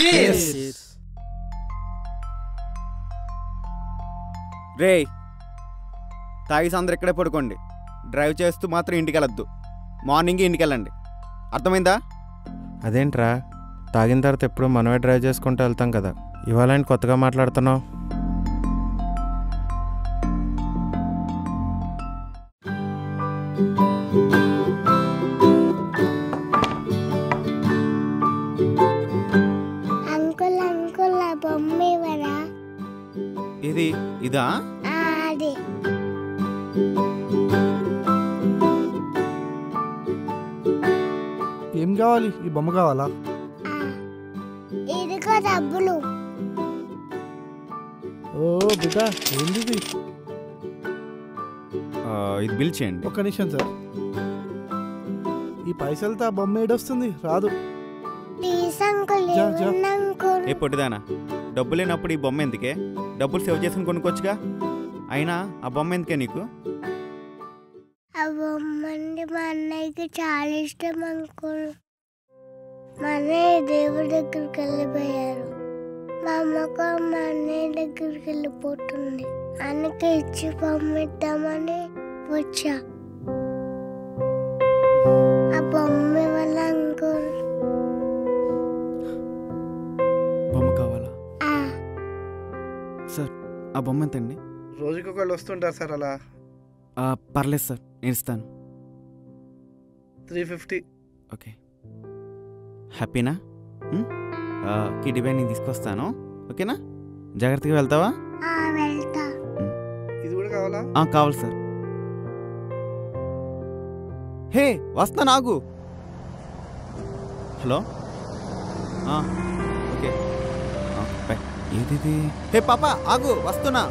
రే తాగిసి అందరు ఇక్కడే పడుకోండి డ్రైవ్ చేస్తూ మాత్రం ఇంటికి వెళ్ళొద్దు మార్నింగ్ ఇంటికి వెళ్ళండి అర్థమైందా అదేంట్రా తాగిన తర్వాత ఎప్పుడు మనమే డ్రైవ్ చేసుకుంటూ వెళ్తాం కదా ఇవాళ ఏంటి కొత్తగా మాట్లాడుతున్నావు అంకుల్ అంకుల్ ఆ బొమ్మ ఇవ్వరా ఇది ఇదా ఆ, అది ఏం కావాలి ఈ బొమ్మ కావాలా ఆ, ఇదిగో డబ్బులు ఓ బిడ్డ ఏంది ఇది? ఆ, ఇది బిల్ చేయండి ఒక్క నిమిషం సార్ ఈ పైసలతో ఆ బొమ్మ ఏడొస్తుంది రాదు ప్లీజ్ అంకుల్ జా, జా. ఇవ్వండి అంకుల్ ఏ పొట్టిదానా డబ్బు లేనప్పుడు ఈ బొమ్మ ఎందుకే డబ్బులు సేవ్ చేసుకుని కొనుక్కోవచ్చుగా అయినా ఆ బొమ్మ ఎందుకే నీకు ఆ బొమ్మ అంటే మా అన్నయ్యకి చాలా ఇష్టం అంకుల్ మా అన్నయ్య దేవుడి దగ్గరికి వెళ్ళిపోయారు మా అమ్మకు మా అన్నయ్య దగ్గరికి వెళ్ళిపోతుంది అన్నకి ఇచ్చి పంపిద్దామని వచ్చా ఆ బొమ్మ వల్ల అంకుల్ బొమ్మ కావాలా ఆ, సార్ ఆ బొమ్మ ఎంతండి రోజుకి ఒకళ్ళు వస్తుంటారు సార్ అలా ఆ, పర్లేదు సార్ నేను ఇస్తాను త్రీ ఫిఫ్టీ ఓకే హ్యాపీనా ఉమ్? ఆ, కిడ్డీ బ్యాగ్ నేను తీసుకొస్తాను ఓకేనా జాగ్రత్తగా వెళ్తావా ఆ, వెళ్తా ఇది కూడా కావాలా ఆ, కావాలి సార్ హే వస్తా నాగు హలో ఆ, ఓకే ఆ, బై. ఏదిది హే పాప ఆగు వస్తున్నా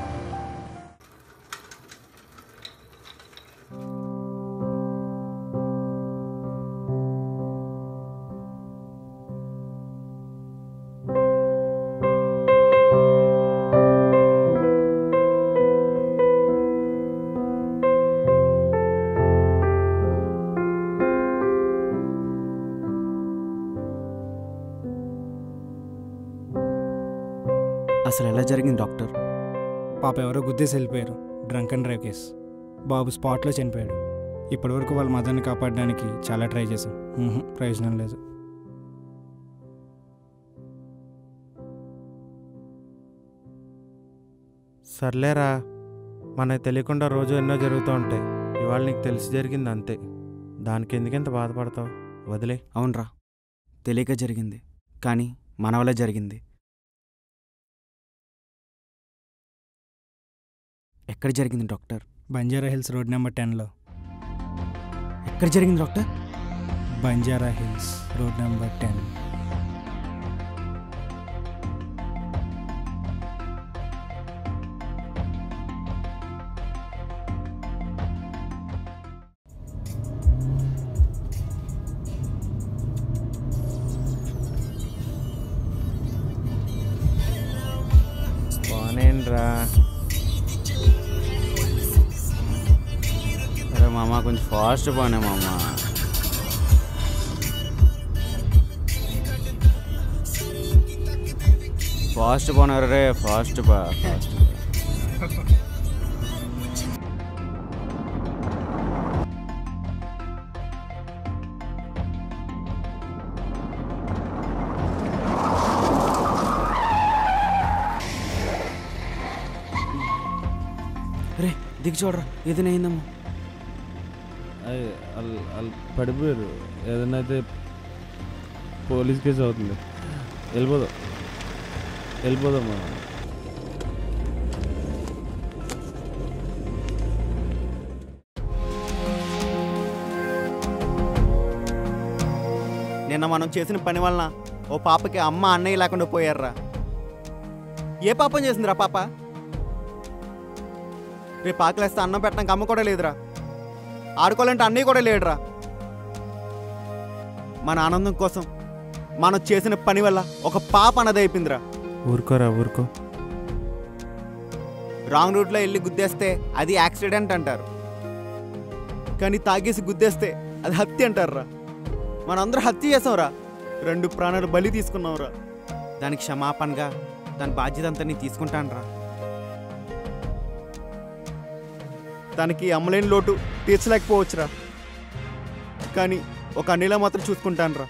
అసలు ఎలా జరిగింది డాక్టర్ పాప ఎవరో గుద్దేసి వెళ్ళిపోయారు డ్రంక్ అండ్ డ్రైవ్ కేస్ బాబు స్పాట్లో చనిపోయాడు ఇప్పటివరకు వాళ్ళ మదర్ని కాపాడడానికి చాలా ట్రై చేశాం మ్మ్హ్, ప్రయోజనం లేదు సర్లేరా మనకు తెలియకుండా రోజు ఎన్నో జరుగుతూ ఉంటాయి ఇవాళ నీకు తెలిసి జరిగింది అంతే దానికి ఎందుకెంత బాధపడతావు వదిలే అవునరా తెలియక జరిగింది కానీ మన వల్ల జరిగింది ఎక్కడ జరిగింది doctor Banjara Hills road number టెన్లో ఎక్కడ జరిగింది doctor Banjara Hills road number ten పోనేంరా అరే మామ కొంచెం ఫాస్ట్ పోనే మామ ఫాస్ట్ పోనారు రే ఫాస్ట్ బా ఫాస్ట్ రే దిగి చూడరా ఏదైనా అయిందమ్మా వాళ్ళు పడిపోయారు ఏదైనా అయితే పోలీస్ కేసు అవుతుంది వెళ్ళిపోదాం వెళ్ళిపోదాం మనం నిన్న మనం చేసిన పని వలన ఓ పాపకి అమ్మ అన్నయ్య లేకుండా పోయారురా ఏ పాపం చేసిందిరా పాప రేపు ఆకలేస్తే అన్నం పెట్టడానికి అమ్మ కూడా లేదురా ఆడుకోవాలంటే అన్నయ్య కూడా లేడురా మన ఆనందం కోసం మనం చేసిన పని వల్ల ఒక పాప అన్నది అయిపోయిందిరా ఊరుకోరా ఊరుకో రాంగ్ రూట్లో వెళ్ళి గుద్దేస్తే అది యాక్సిడెంట్ అంటారు కానీ తాగేసి గుద్దేస్తే అది హత్య అంటారురా మనందరూ హత్య చేసాంరా రెండు ప్రాణాలు బలి తీసుకున్నాంరా దానికి క్షమాపణగా దాని బాధ్యత అంతా నేను తీసుకుంటానురా దానికి అమ్మలేని లోటు తీర్చలేకపోవచ్చురా కానీ ఒక అన్నిలా మాత్రం చూసుకుంటానురా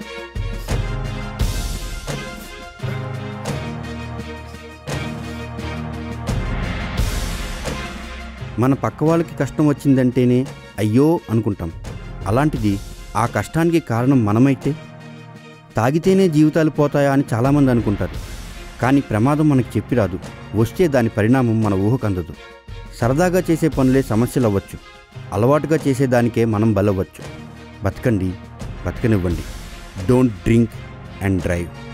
మన పక్క వాళ్ళకి కష్టం వచ్చిందంటేనే అయ్యో అనుకుంటాం అలాంటిది ఆ కష్టానికి కారణం మనమైతే తాగితేనే జీవితాలు పోతాయా అని చాలామంది అనుకుంటారు కానీ ప్రమాదం మనకి చెప్పి రాదు వస్తే దాని పరిణామం మన ఊహకు అందదు సరదాగా చేసే పనులే సమస్యలు అవ్వచ్చు అలవాటుగా చేసేదానికే మనం బలవచ్చు బతకండి బతకనివ్వండి డోంట్ డ్రింక్ అండ్ డ్రైవ్